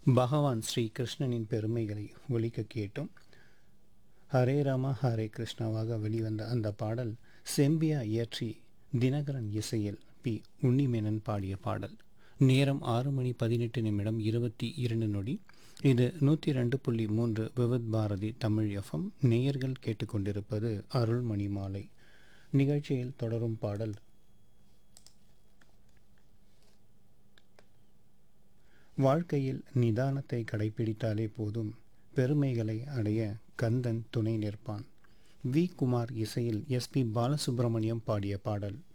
பகவான் ஸ்ரீ கிருஷ்ணனின் பெருமைகளை ஒலிக்க கேட்டும் ஹரே ராமா ஹரே கிருஷ்ணாவாக வெளிவந்த அந்த பாடல் செம்பியா இயற்றி தினகரன் இசையில் பி உன்னிமேனன் பாடிய பாடல் நேரம் ஆறு மணி பதினெட்டு நிமிடம் இருபத்தி இரண்டு நொடி இது நூற்றி ரெண்டு புள்ளி மூன்று விவித் பாரதி தமிழ் எஃப்எம் நேயர்கள் கேட்டுக்கொண்டிருப்பது அருள்மணி மாலை நிகழ்ச்சியில் தொடரும் பாடல் வாழ்க்கையில் நிதானத்தை கடைபிடித்தாலே போதும் பெருமைகளை அடைய கந்தன் துணை நிற்பான் வி குமார் இசையில் எஸ்பி பாலசுப்ரமணியம் பாடிய பாடல்